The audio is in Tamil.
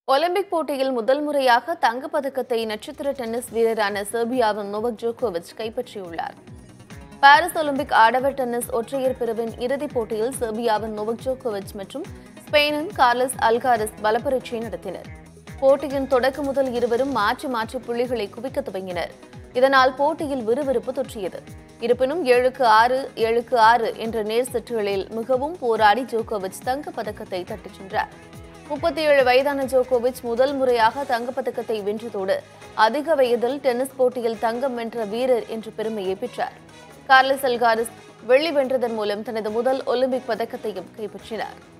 ஒலிம்பிக் போட்டியில் முதல் முறையாக தங்கப்பதக்கத்தை நட்சத்திர டென்னிஸ் வீரரான செர்பியாவின் நோவக் ஜோகோவிச் கைப்பற்றியுள்ளார் பாரிஸ் ஒலிம்பிக் ஆடவர் டென்னிஸ் ஒற்றையர் பிரிவின் இறுதிப் போட்டியில் செர்பியாவின் நோவக் ஜோகோவிச் மற்றும் ஸ்பெயினின் கார்லஸ் அல்காரஸ் பலப்பரீட்சை நடத்தினர் போட்டியின் தொடக்க முதல் இருவரும் மாற்றி மாற்றி புள்ளிகளை குவிக்க துவங்கினர் இதனால் போட்டியில் விறுவிறுப்பு தொற்றியது இருப்பினும் ஏழுக்கு ஆறு ஏழுக்கு ஆறு என்ற நேர் செட்டுகளில் மிகவும் போராடி ஜோகோவிச் தங்கப் பதக்கத்தை தட்டிச் சென்றார் முப்பத்தி ஏழு வயதான ஜோகோவிச் முதல் முறையாக தங்கப்பதக்கத்தை வென்றதோடு அதிக வயதில் டென்னிஸ் போட்டியில் தங்கம் வென்ற வீரர் என்ற பெருமையை பெற்றார் கார்லஸ் அல்காரிஸ் வெள்ளி வென்றதன் மூலம் தனது முதல் ஒலிம்பிக் பதக்கத்தையும் கைப்பற்றினார்